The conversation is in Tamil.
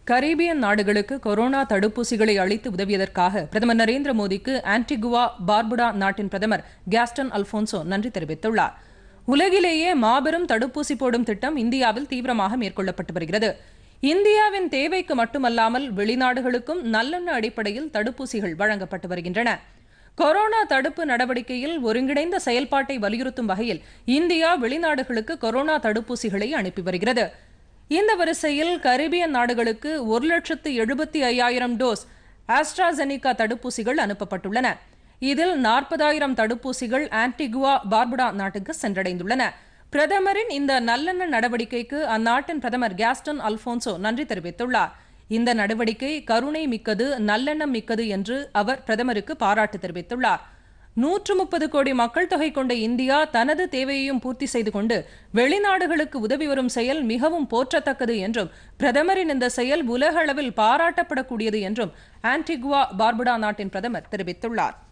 கரீபியன் நாடுகளுக்கு கொரோனா தடுப்பூசிகளை அளித்து உதவியதற்காக பிரதமர் நரேந்திர மோடிக்கு ஆன்டிகுவா பார்புடா நாட்டின் பிரதமர் கேஸ்டன் அல்போன்சோ நன்றி தெரிவித்துள்ளார் உலகிலேயே மாபெரும் தடுப்பூசி போடும் திட்டம் இந்தியாவில் தீவிரமாக மேற்கொள்ளப்பட்டு வருகிறது இந்தியாவின் தேவைக்கு மட்டுமல்லாமல் வெளிநாடுகளுக்கும் நல்லெண்ண அடிப்படையில் தடுப்பூசிகள் வழங்கப்பட்டு வருகின்றன கொரோனா தடுப்பு நடவடிக்கையில் ஒருங்கிணைந்த செயல்பாட்டை வலியுறுத்தும் வகையில் இந்தியா வெளிநாடுகளுக்கு கொரோனா தடுப்பூசிகளை அனுப்பி வருகிறது இந்த வரிசையில் கரிபியன் நாடுகளுக்கு ஒரு லட்சத்து எழுபத்தி ஐயாயிரம் டோஸ் ஆஸ்ட்ராசெனிகா தடுப்பூசிகள் அனுப்பப்பட்டுள்ளன இதில் நாற்பதாயிரம் தடுப்பூசிகள் ஆன்டிகுவா பார்புடா நாட்டுக்கு சென்றடைந்துள்ளன பிரதமரின் இந்த நல்லெண்ண நடவடிக்கைக்கு அந்நாட்டின் பிரதமர் கேஸ்டன் அல்போன்சோ நன்றி தெரிவித்துள்ளார் இந்த நடவடிக்கை கருணை மிக்கது நல்லெண்ணம் மிக்கது என்று அவர் பிரதமருக்கு பாராட்டு தெரிவித்துள்ளார் நூற்று முப்பது கோடி மக்கள் தொகை கொண்ட இந்தியா தனது தேவையையும் பூர்த்தி செய்து கொண்டு வெளிநாடுகளுக்கு உதவி வரும் செயல் மிகவும் போற்றத்தக்கது என்றும் பிரதமரின் இந்த செயல் உலக அளவில் பாராட்டப்படக்கூடியது என்றும் ஆன்டிகுவா பார்புடா நாட்டின் பிரதமர் தெரிவித்துள்ளார்